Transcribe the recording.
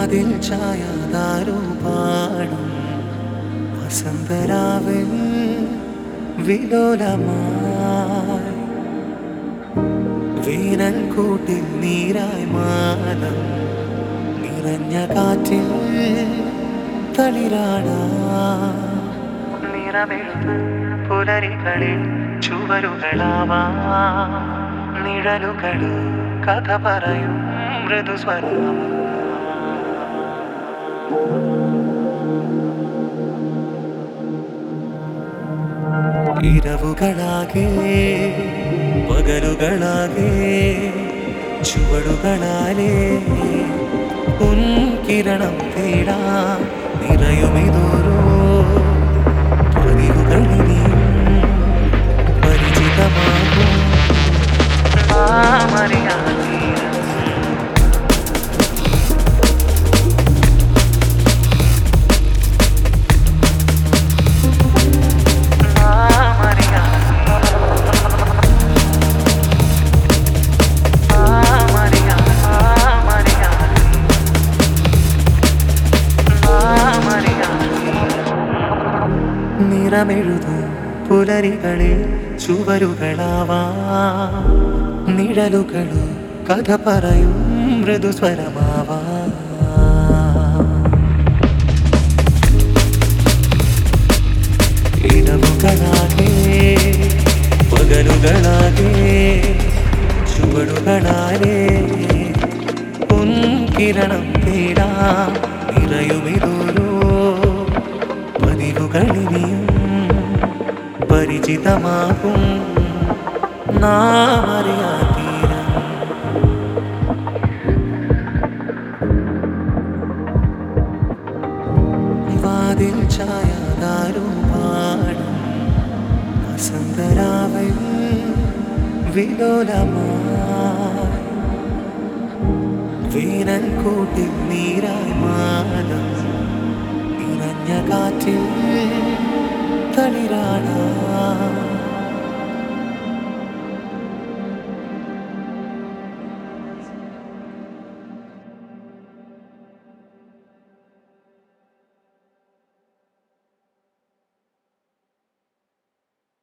വാതിൽ ചായാതാരോ പാടും വസന്തരാവിൽ വിലോലമായി വീരൻ കൂട്ടിൽ നീരായി മാനം നിറഞ്ഞ കാറ്റിൽ തളിരാട നിറമെഴുത പുലരികളിൽ ചുവരുകളാവാ നിഴലുകൾ കഥ പറയും മൃദുസ്വരമാ ഇരവുകളാകെ പകലുകളാകെ ചുവടുകളാലേ ഉൻകിരണം തേടാ നിറയുമിതോരോ പതിവുകളിനിയും പരിചിതമാകും നാമറിയാതെ നിറമെഴുതും പുലരികളിൽ ചുവരുകളാവാ നിഴലുകളും കഥ പറയും മൃദുസ്വരമാവാ ഇടവുകളാകെ പകലുകളാകെ ചുവടുകളാലേ പൊൻകിരണം തേടാ നിറയുമിതോരോ പതിവുകളിനിയും പരിചിതമാകും നാം അറിയാതീരം വാതിൽ ചായാതാരോ പാടും വസന്തരാവൽ വിലോലമായി വീരൻ കൂട്ടിൽ നീരായി മാനം നിറഞ്ഞ കാറ്റിൽ തളിരാടാ